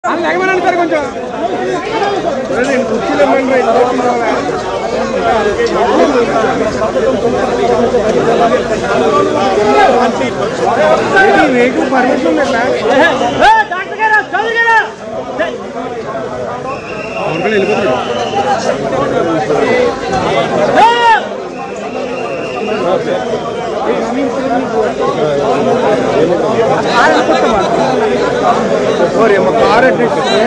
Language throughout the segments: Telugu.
ఎగమనండి సార్ కొంచెం కుర్చీలో మీకు పర్మిషన్ ఉందా అవును వెళ్ళిపోతాడు ఓరే మా కార్ అంటే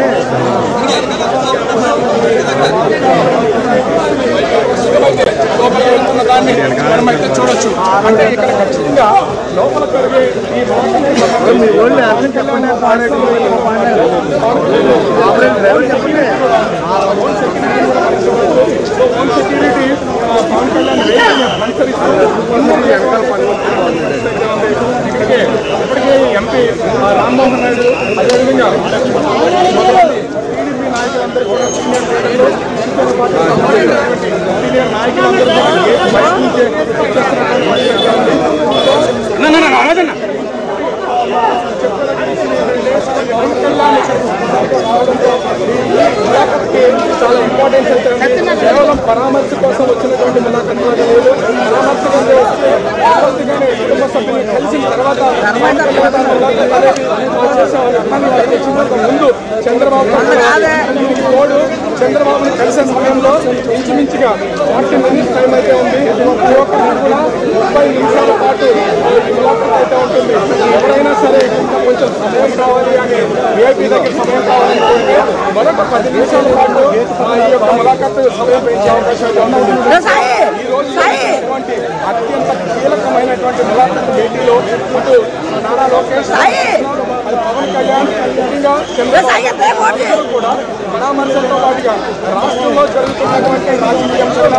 వెళ్తున్న దాన్ని మనం అయితే చూడొచ్చు అంటే ఇక్కడ ఖచ్చితంగా లోపల జరిగే ఈ వాహనం మీ ఓన్లీ అర్థం చెప్పండి కార్ డ్రైవర్ చెప్పండి సెక్యూరిటీ పవన్ కళ్యాణ్ వెహికల్ని అనుసరిస్తూ వెనకాల పని ఇక్కడికి ఇప్పటికే ఎంపీ ఆ, రామ్మోహన్ నాయుడు అదేవిధంగా కొంతమంది టీడీపీ నాయకులందరూ కూడా సీనియర్ లీడర్లు జనసేన పార్టీ సంబంధించినటువంటి సీనియర్ నాయకులందరూ కూడా బయట నుంచే వచ్చేస్తున్నటువంటి పరిస్థితి ఉంది. పవన్ కళ్యాణ్ ఇక్కడికి రావడంతో ఈ ములాఖత్కి చాలా ఇంపార్టెన్స్ అయితే ఉంది కేవలం పరామర్శ కోసం వచ్చినటువంటి ములాఖత్ లాగా లేదు పరామర్శగా వస్తే పూర్తిగానే కుటుంబ సభ్యులు కలిసిన తర్వాత పవన్ కళ్యాణ్ ములాఖత్ అనేది చేసామని అన్నాన్ని వాళ్ళకి వచ్చినంత ముందు చంద్రబాబు దీనికి తోడు చంద్రబాబుని కలిసే సమయంలో ఇంచుమించుగా ఫార్టీ మినిట్స్ టైం అయితే ఉంది ప్రతి ఒక్కరికి కూడా ముప్పై నిమిషాల పాటు ఈ ములాఖత్ అయితే ఉంటుంది ఎవరైనా సరే ఇంకా కొంచెం సమయం కావాలి అని ఏపీ దగ్గర సమయం కావాలనుకుంటే మరొక పది నిమిషాల పాటు ఆ ఈ యొక్క ములాఖత్ సమయం పెంచే అవకాశం అయితే ఉంది. ఈ రోజు జరిగినటువంటి అత్యంత కీలకమైనటువంటి ములాఖత్ భేటీలో అటు నారా లోకేష్ అది పవన్ కళ్యాణ్ ముఖ్యంగా చంద్రబాబు అందరూ కూడా పరామర్శలతో పాటుగా రాష్ట్రంలో జరుగుతున్నటువంటి రాజకీయ